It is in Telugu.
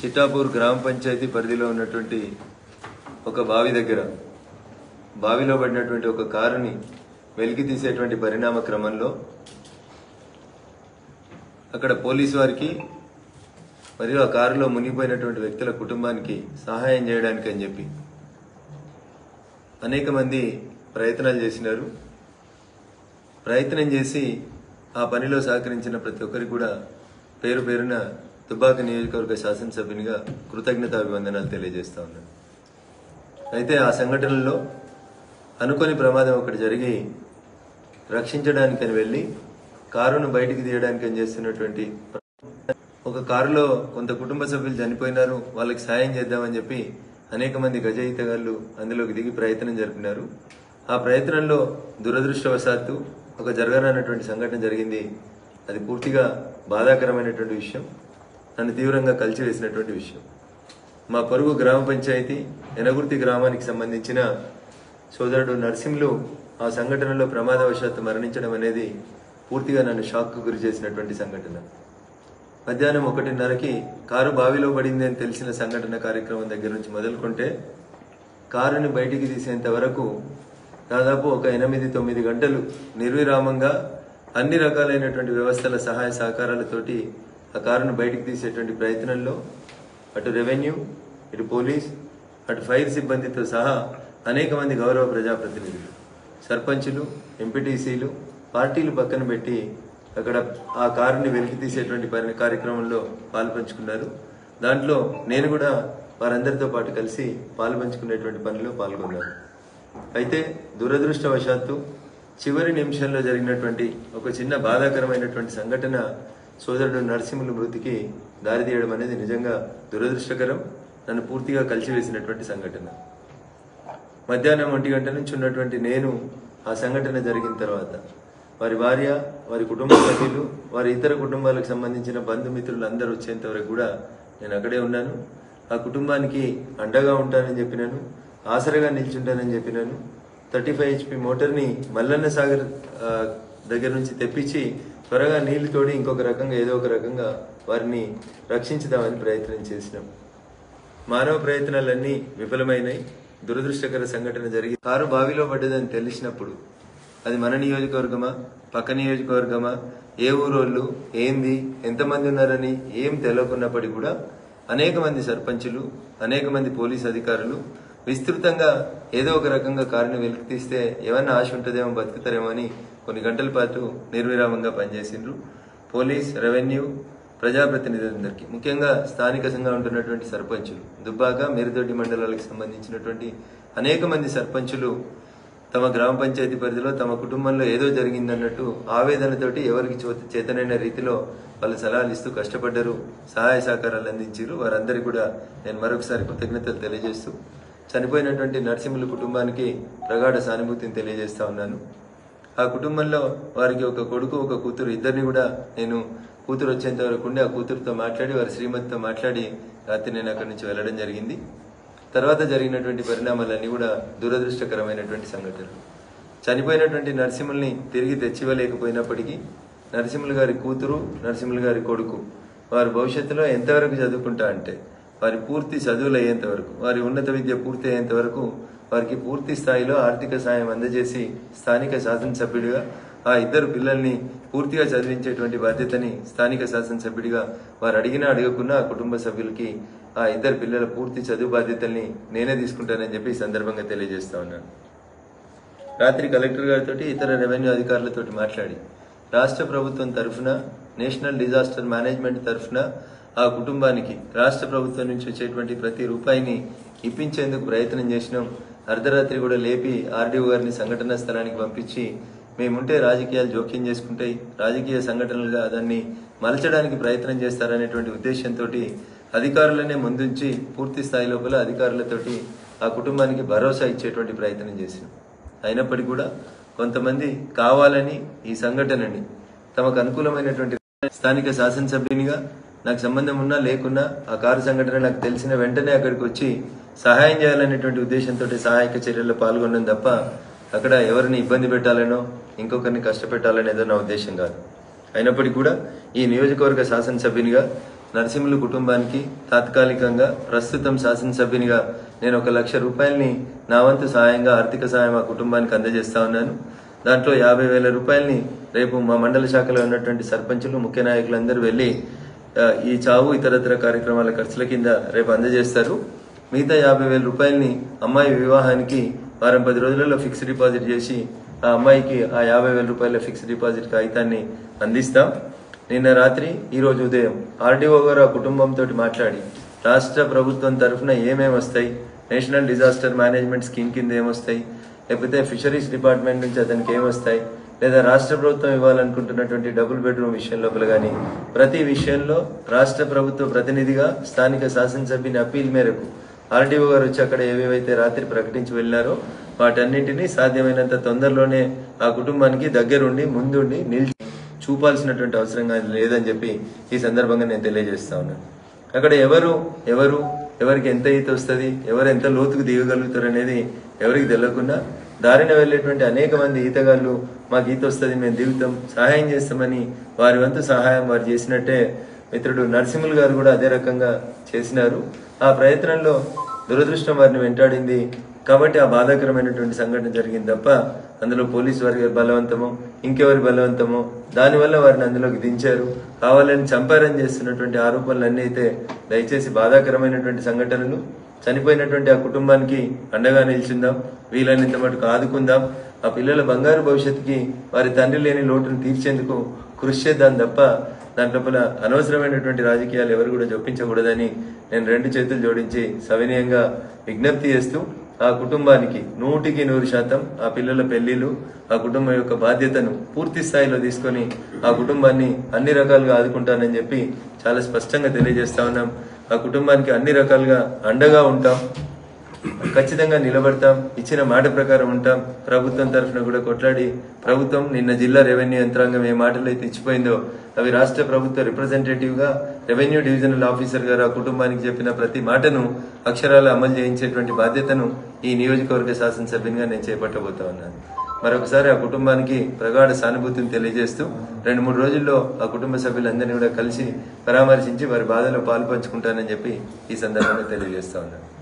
చిట్టాపూర్ గ్రామ పంచాయతీ పరిధిలో ఉన్నటువంటి ఒక బావి దగ్గర బావిలో పడినటువంటి ఒక కారుని వెలికి తీసేటువంటి పరిణామ క్రమంలో అక్కడ పోలీసు వారికి మరియు ఆ కారులో మునిగిపోయినటువంటి వ్యక్తుల కుటుంబానికి సహాయం చేయడానికి అని చెప్పి అనేక మంది ప్రయత్నాలు చేసినారు ప్రయత్నం చేసి ఆ పనిలో సహకరించిన ప్రతి ఒక్కరికి కూడా పేరు పేరున దుబ్బాక నియోజకవర్గ శాసనసభ్యునిగా కృతజ్ఞతాభివందనాలు తెలియజేస్తా ఉన్నాను అయితే ఆ సంఘటనలో అనుకోని ప్రమాదం ఒకటి జరిగి రక్షించడానికని వెళ్ళి కారును బయటికి తీయడానికి అని చేస్తున్నటువంటి ఒక కారులో కొంత కుటుంబ సభ్యులు చనిపోయినారు వాళ్ళకి సాయం చేద్దామని చెప్పి అనేక మంది గజ ఈతగాళ్ళు అందులోకి దిగి ప్రయత్నం జరిపినారు ఆ ప్రయత్నంలో దురదృష్టవశాత్తు ఒక జరగనటువంటి సంఘటన జరిగింది అది పూర్తిగా బాధాకరమైనటువంటి విషయం నన్ను తీవ్రంగా కలిచివేసినటువంటి విషయం మా పొరుగు గ్రామ పంచాయతీ ఎనగుర్తి గ్రామానికి సంబంధించిన సోదరుడు నర్సింహులు ఆ సంఘటనలో ప్రమాదవశాత్తు మరణించడం అనేది పూర్తిగా నన్ను షాక్కు గురి చేసినటువంటి సంఘటన మధ్యాహ్నం ఒకటిన్నరకి కారు బావిలో పడింది అని తెలిసిన సంఘటన కార్యక్రమం దగ్గర నుంచి మొదలుకుంటే కారుని బయటికి తీసేంత వరకు దాదాపు ఒక ఎనిమిది తొమ్మిది గంటలు నిర్విరామంగా అన్ని రకాలైనటువంటి వ్యవస్థల సహాయ సహకారాలతోటి ఆ కారును బయటికి తీసేటువంటి ప్రయత్నంలో అటు రెవెన్యూ ఇటు పోలీస్ అటు ఫైర్ సిబ్బందితో సహా అనేక మంది గౌరవ ప్రజాప్రతినిధులు సర్పంచులు ఎంపీటీసీలు పార్టీలు పక్కన పెట్టి అక్కడ ఆ కారుని వెలికి తీసేటువంటి పని కార్యక్రమంలో పాల్పంచుకున్నారు దాంట్లో నేను కూడా వారందరితో పాటు కలిసి పాల్పంచుకునేటువంటి పనిలో పాల్గొన్నాను అయితే దురదృష్టవశాత్తు చివరి నిమిషంలో జరిగినటువంటి ఒక చిన్న బాధాకరమైనటువంటి సంఘటన సోదరుడు నరసింహుల మృతికి దారితీయడం అనేది నిజంగా దురదృష్టకరం నన్ను పూర్తిగా కలిసివేసినటువంటి సంఘటన మధ్యాహ్నం ఒంటి గంట నుంచి ఉన్నటువంటి నేను ఆ సంఘటన జరిగిన తర్వాత వారి భార్య వారి కుటుంబ సభ్యులు వారి ఇతర కుటుంబాలకు సంబంధించిన బంధుమిత్రులు అందరూ వచ్చేంత వరకు కూడా నేను అక్కడే ఉన్నాను ఆ కుటుంబానికి అండగా ఉంటానని చెప్పినాను ఆసరగా నిల్చుంటానని చెప్పినాను థర్టీ ఫైవ్ హెచ్పి మోటార్ని మల్లన్న సాగర్ ఆ, దగ్గర నుంచి తెప్పించి త్వరగా నీళ్లు తోడి ఇంకొక రకంగా ఏదో ఒక రకంగా వారిని రక్షించుదామని ప్రయత్నం చేసినాం మానవ ప్రయత్నాలన్నీ విఫలమైనాయి దురదృష్టకర సంఘటన జరిగి కారు బావిలో పడ్డదని తెలిసినప్పుడు అది మన నియోజకవర్గమా పక్క నియోజకవర్గమా ఏ ఊరోళ్ళు ఏంది ఎంతమంది ఉన్నారని ఏం తెలియకున్నప్పటికీ కూడా అనేక మంది సర్పంచులు అనేక మంది పోలీస్ అధికారులు విస్తృతంగా ఏదో ఒక రకంగా కారుని వెలికి తీస్తే ఏమన్నా ఆశ ఉంటుందేమో బతుకుతారేమో అని కొన్ని గంటల పాటు నిర్విరామంగా పనిచేసిండ్రు పోలీస్ రెవెన్యూ ప్రజాప్రతినిధులందరికీ ముఖ్యంగా స్థానికంగా ఉంటున్నటువంటి సర్పంచులు దుబ్బాక మేరుదొడ్డి మండలాలకు సంబంధించినటువంటి అనేక మంది సర్పంచులు తమ గ్రామ పంచాయతీ పరిధిలో తమ కుటుంబంలో ఏదో జరిగిందన్నట్టు ఆవేదనతోటి ఎవరికి చోత- చేతనైన రీతిలో వాళ్ళు సలహాలు ఇస్తూ కష్టపడ్డారు సహాయ సహకారాలు అందించారు వారందరికీ కూడా నేను మరొకసారి కృతజ్ఞతలు తెలియజేస్తూ చనిపోయినటువంటి నరసింహుల కుటుంబానికి ప్రగాఢ సానుభూతిని తెలియజేస్తా ఉన్నాను ఆ కుటుంబంలో వారికి ఒక కొడుకు ఒక కూతురు ఇద్దరిని కూడా నేను కూతురు వచ్చేంత వరకు ఉండి ఆ కూతురుతో మాట్లాడి వారి శ్రీమతితో మాట్లాడి రాత్రి నేను అక్కడి నుంచి వెళ్ళడం జరిగింది తర్వాత జరిగినటువంటి పరిణామాలన్నీ కూడా దురదృష్టకరమైనటువంటి సంఘటనలు చనిపోయినటువంటి నరసింహుల్ని తిరిగి తెచ్చివ్వలేకపోయినప్పటికీ నరసింహులు గారి కూతురు నరసింహులు గారి కొడుకు వారు భవిష్యత్తులో ఎంతవరకు చదువుకుంటా అంటే వారి పూర్తి చదువులు అయ్యేంత వరకు వారి ఉన్నత విద్య పూర్తి అయ్యేంత వరకు వారికి పూర్తి స్థాయిలో ఆర్థిక సాయం అందజేసి స్థానిక శాసనసభ్యుడిగా ఆ ఇద్దరు పిల్లల్ని పూర్తిగా చదివించేటువంటి బాధ్యతని స్థానిక శాసనసభ్యుడిగా వారు అడిగినా అడగకున్నా ఆ కుటుంబ సభ్యులకి ఆ ఇద్దరు పిల్లల పూర్తి చదువు బాధ్యతల్ని నేనే తీసుకుంటానని చెప్పి ఈ సందర్భంగా తెలియజేస్తా ఉన్నాను రాత్రి కలెక్టర్ గారితో ఇతర రెవెన్యూ అధికారులతో మాట్లాడి రాష్ట్ర ప్రభుత్వం తరఫున నేషనల్ డిజాస్టర్ మేనేజ్మెంట్ తరఫున ఆ కుటుంబానికి రాష్ట్ర ప్రభుత్వం నుంచి వచ్చేటువంటి ప్రతి రూపాయిని ఇప్పించేందుకు ప్రయత్నం చేసినాం అర్ధరాత్రి కూడా లేపి ఆర్డీఓ గారిని సంఘటనా స్థలానికి పంపించి మేముంటే రాజకీయాలు జోక్యం చేసుకుంటాయి రాజకీయ సంఘటనలుగా దాన్ని మలచడానికి ప్రయత్నం చేస్తారనేటువంటి ఉద్దేశంతో అధికారులనే ముందుంచి పూర్తి స్థాయి లోపల అధికారులతోటి ఆ కుటుంబానికి భరోసా ఇచ్చేటువంటి ప్రయత్నం చేసినాం అయినప్పటికీ కూడా కొంతమంది కావాలని ఈ సంఘటనని తమకు అనుకూలమైనటువంటి స్థానిక శాసనసభ్యునిగా నాకు సంబంధం ఉన్నా లేకున్నా ఆ కారు సంఘటన నాకు తెలిసిన వెంటనే అక్కడికి వచ్చి సహాయం చేయాలనేటువంటి ఉద్దేశంతో సహాయక చర్యల్లో పాల్గొనడం తప్ప అక్కడ ఎవరిని ఇబ్బంది పెట్టాలనో ఇంకొకరిని కష్టపెట్టాలనేదో నా ఉద్దేశం కాదు అయినప్పటికీ కూడా ఈ నియోజకవర్గ శాసనసభ్యునిగా నరసింహులు కుటుంబానికి తాత్కాలికంగా ప్రస్తుతం శాసనసభ్యునిగా నేను ఒక లక్ష రూపాయలని నా వంతు సహాయంగా ఆర్థిక సహాయం ఆ కుటుంబానికి అందజేస్తా ఉన్నాను దాంట్లో యాభై వేల రూపాయలని రేపు మా మండల శాఖలో ఉన్నటువంటి సర్పంచులు ముఖ్య నాయకులందరూ వెళ్ళి ఆ, ఈ చావు ఇతరత్ర కార్యక్రమాల ఖర్చుల కింద రేపు అందజేస్తారు మిగతా యాభై వేల రూపాయలని అమ్మాయి వివాహానికి వారం పది రోజులలో ఫిక్స్ డిపాజిట్ చేసి ఆ అమ్మాయికి ఆ యాభై వేల రూపాయల ఫిక్స్ డిపాజిట్ కాగితాన్ని అందిస్తాం నిన్న రాత్రి ఈ రోజు ఉదయం ఆర్డీఓ గారు ఆ కుటుంబంతో మాట్లాడి రాష్ట్ర ప్రభుత్వం తరఫున ఏమేమి వస్తాయి నేషనల్ డిజాస్టర్ మేనేజ్మెంట్ స్కీమ్ కింద ఏమొస్తాయి లేకపోతే ఫిషరీస్ డిపార్ట్మెంట్ నుంచి అతనికి ఏమొస్తాయి లేదా రాష్ట్ర ప్రభుత్వం ఇవ్వాలనుకుంటున్నటువంటి డబుల్ బెడ్రూమ్ విషయం లోపల కానీ ప్రతి విషయంలో రాష్ట్ర ప్రభుత్వ ప్రతినిధిగా స్థానిక శాసనసభ్యుని అప్పీల్ మేరకు ఆర్డీఓ గారు వచ్చి అక్కడ ఏవేవైతే రాత్రి ప్రకటించి వెళ్ళినారో వాటన్నింటినీ సాధ్యమైనంత తొందరలోనే ఆ కుటుంబానికి దగ్గరుండి ముందుండి నిలిచి చూపాల్సినటువంటి అవసరం లేదని చెప్పి ఈ సందర్భంగా నేను తెలియజేస్తా ఉన్నాను అక్కడ ఎవరు ఎవరు ఎవరికి ఎంత ఈత వస్తుంది ఎవరు ఎంత లోతుకు దిగగలుగుతారు అనేది ఎవరికి తెలియకుండా దారిన వెళ్ళేటువంటి అనేక మంది ఈతగాళ్ళు మాకు ఈత వస్తుంది మేము దిగుతాం సహాయం చేస్తామని వారి వంతు సహాయం వారు చేసినట్టే మిత్రుడు నరసింహులు గారు కూడా అదే రకంగా చేసినారు ఆ ప్రయత్నంలో దురదృష్టం వారిని వెంటాడింది కాబట్టి ఆ బాధాకరమైనటువంటి సంఘటన జరిగింది తప్ప అందులో పోలీసు వారి బలవంతమో ఇంకెవరి బలవంతమో దానివల్ల వారిని అందులోకి దించారు కావాలని చంపారని చేస్తున్నటువంటి ఆరోపణలు అన్నీ అయితే దయచేసి బాధాకరమైనటువంటి సంఘటనలు చనిపోయినటువంటి ఆ కుటుంబానికి అండగా నిల్చుందాం వీలైనంత మటుకు ఆదుకుందాం ఆ పిల్లల బంగారు భవిష్యత్తుకి వారి తండ్రి లేని లోటును తీర్చేందుకు కృషి చేద్దాం తప్ప దాంట్లోపల అనవసరమైనటువంటి రాజకీయాలు ఎవరు కూడా జొప్పించకూడదని నేను రెండు చేతులు జోడించి సవినయంగా విజ్ఞప్తి చేస్తూ ఆ కుటుంబానికి నూటికి నూరు శాతం ఆ పిల్లల పెళ్లిళ్ళు ఆ కుటుంబం యొక్క బాధ్యతను పూర్తి స్థాయిలో తీసుకొని ఆ కుటుంబాన్ని అన్ని రకాలుగా ఆదుకుంటానని చెప్పి చాలా స్పష్టంగా తెలియజేస్తా ఉన్నాం ఆ కుటుంబానికి అన్ని రకాలుగా అండగా ఉంటాం ఖచ్చితంగా నిలబడతాం ఇచ్చిన మాట ప్రకారం ఉంటాం ప్రభుత్వం తరఫున కూడా కొట్లాడి ప్రభుత్వం నిన్న జిల్లా రెవెన్యూ యంత్రాంగం ఏ మాటలు అయితే ఇచ్చిపోయిందో అవి రాష్ట్ర ప్రభుత్వ రిప్రజెంటేటివ్ గా రెవెన్యూ డివిజనల్ ఆఫీసర్ గారు ఆ కుటుంబానికి చెప్పిన ప్రతి మాటను అక్షరాలు అమలు చేయించేటువంటి బాధ్యతను ఈ నియోజకవర్గ శాసనసభ్యునిగా నేను చేపట్టబోతా ఉన్నాను మరొకసారి ఆ కుటుంబానికి ప్రగాఢ సానుభూతిని తెలియజేస్తూ రెండు మూడు రోజుల్లో ఆ కుటుంబ సభ్యులందరినీ కూడా కలిసి పరామర్శించి వారి బాధలో పాలు పంచుకుంటానని చెప్పి ఈ సందర్భంగా తెలియజేస్తా ఉన్నాను